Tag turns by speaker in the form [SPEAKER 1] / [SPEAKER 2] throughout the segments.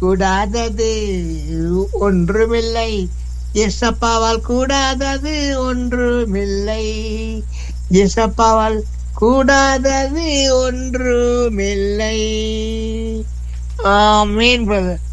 [SPEAKER 1] கூடாதது ஒன்றுமில்லை எசப்பாவால் கூடாதது ஒன்றுமில்லை எசப்பாவால் கூடாதது ஒன்றுமில்லை ஆமீன் பிரதர்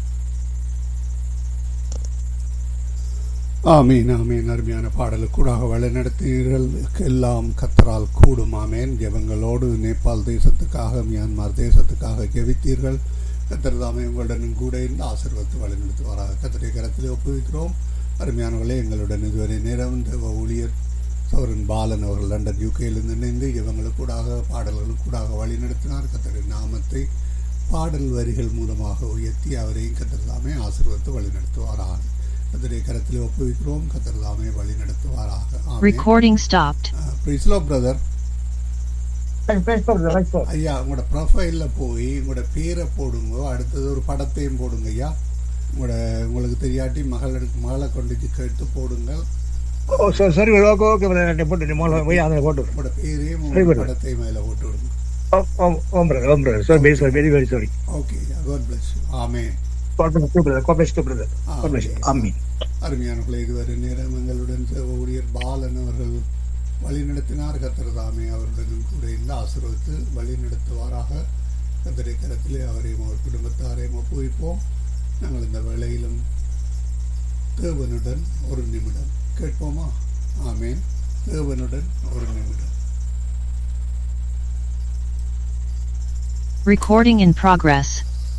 [SPEAKER 2] ஆமீன் ஆமீன் அருமையான பாடலுக்கூடாக வழிநடத்தினீர்கள் எல்லாம் கத்தரால் கூடும் ஆமேன் ஜெபங்களோடு நேபாள் தேசத்துக்காக மியான்மர் தேசத்துக்காக ஜெபித்தீர்கள் கத்தர் தாமே உங்களுடன் கூட இருந்து ஆசீர்வத்து வழிநடத்துவாராக கத்தரை கரத்திலே ஒப்புவிக்கிறோம் அருமையானவர்களே எங்களுடன் இதுவரை நேரம் இந்த ஊழியர் சௌரன் பாலன் அவர்கள் லண்டன் யூகேயிலிருந்து இணைந்து இவங்களுக்கூடாக பாடல்களுக்கூடாக வழிநடத்தினார் கத்தரின் நாமத்தை பாடல் வரிகள் மூலமாக உயர்த்தி அவரையும் கத்தர் தாமே ஆசீர்வத்து வழிநடத்துவாராக கத்தரை கரத்தில் ஒப்புவிக்கிறோம் கத்தர் தாமே வழி நடத்துவாராக
[SPEAKER 3] Recording stopped.
[SPEAKER 2] பிரிஸ்லோ brother
[SPEAKER 1] Praise- praise God, praise God.
[SPEAKER 2] ஐயா உங்களோட ப்ரொஃபைல்ல போய் உங்களோட பேரை போடுங்க அடுத்தது ஒரு படத்தையும் போடுங்க ஐயா உங்களோட உங்களுக்கு தெரியாட்டி மகளுக்கு மகளை கொண்டு கேட்டு போடுங்க
[SPEAKER 1] ஓ சரி சரி ஓகே ஓகே பிரதர் போட்டு மோளம் போய் அதில் போட்டு விடுறேன்.
[SPEAKER 2] உங்களோட பேரையும்
[SPEAKER 1] சரி,
[SPEAKER 2] உங்களோட
[SPEAKER 1] brother.
[SPEAKER 2] படத்தையும் மேல போட்டு விடுங்க
[SPEAKER 1] ஓ ஓம் ஓம் பிரதர் ஓம் brother sorry very sorry very very sorry
[SPEAKER 2] okay God bless ஆமே
[SPEAKER 1] God bless you, brother. God bless you, brother. God bless you.
[SPEAKER 2] ஆமென்.
[SPEAKER 1] Amen.
[SPEAKER 2] அருமையானவர்களே இதுவரை நேரம் எங்களுடன் சேவ ஊழியர் பாலன் அவர்கள் வழி நடத்தினார் கத்தர் தாமே அவர்களுடன் கூட இருந்து ஆசீர்வதித்து வழி நடத்துவாராக கத்தரை கரத்திலே அவரையும் அவர் குடும்பத்தாரையும் ஒப்புவிப்போம் நாங்கள் இந்த வேளையிலும் தேவனுடன் ஒரு நிமிடம் கேட்போமா ஆமேன் தேவனுடன் ஒரு நிமிடம்
[SPEAKER 3] Recording in progress.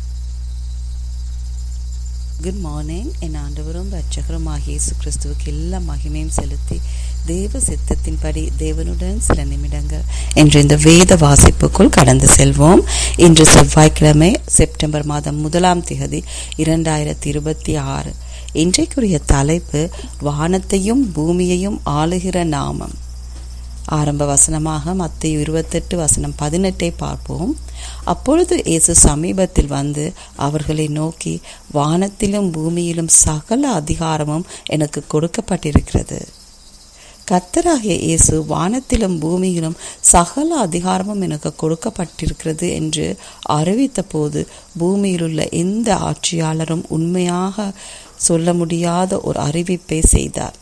[SPEAKER 4] Good morning என் ஆண்டவரும் ரட்சகருமாகிய இயேசு கிறிஸ்துவுக்கு எல்லா மகிமையும் செலுத்தி தேவ சித்தத்தின்படி தேவனுடன் சில நிமிடங்கள் என்ற இந்த வேத வாசிப்புக்குள் கடந்து செல்வோம் இன்று செவ்வாய்க்கிழமை செப்டம்பர் மாதம் முதலாம் திகதி இரண்டாயிரத்தி இருபத்தி ஆறு இன்றைக்குரிய தலைப்பு வானத்தையும் பூமியையும் ஆளுகிற நாமம் ஆரம்ப வசனமாக மத்திய இருபத்தெட்டு வசனம் பதினெட்டை பார்ப்போம் அப்பொழுது இயேசு சமீபத்தில் வந்து அவர்களை நோக்கி வானத்திலும் பூமியிலும் சகல அதிகாரமும் எனக்கு கொடுக்கப்பட்டிருக்கிறது கர்த்தராகிய இயேசு வானத்திலும் பூமியிலும் சகல அதிகாரமும் எனக்கு கொடுக்கப்பட்டிருக்கிறது என்று அறிவித்த போது பூமியிலுள்ள எந்த ஆட்சியாளரும் உண்மையாக சொல்ல முடியாத ஒரு அறிவிப்பை செய்தார்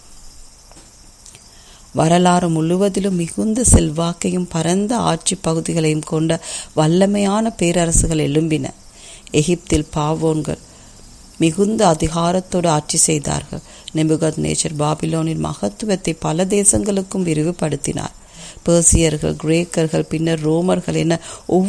[SPEAKER 4] வரலாறு முழுவதிலும் மிகுந்த செல்வாக்கையும் பரந்த ஆட்சி பகுதிகளையும் கொண்ட வல்லமையான பேரரசுகள் எழும்பின எகிப்தில் பாவோன்கள் மிகுந்த அதிகாரத்தோடு ஆட்சி செய்தார்கள் நெபுகத் நேச்சர் பாபிலோனின் மகத்துவத்தை பல தேசங்களுக்கும் விரிவுபடுத்தினார் பேர்சியர்கள் கிரேக்கர்கள் பின்னர் ரோமர்கள் என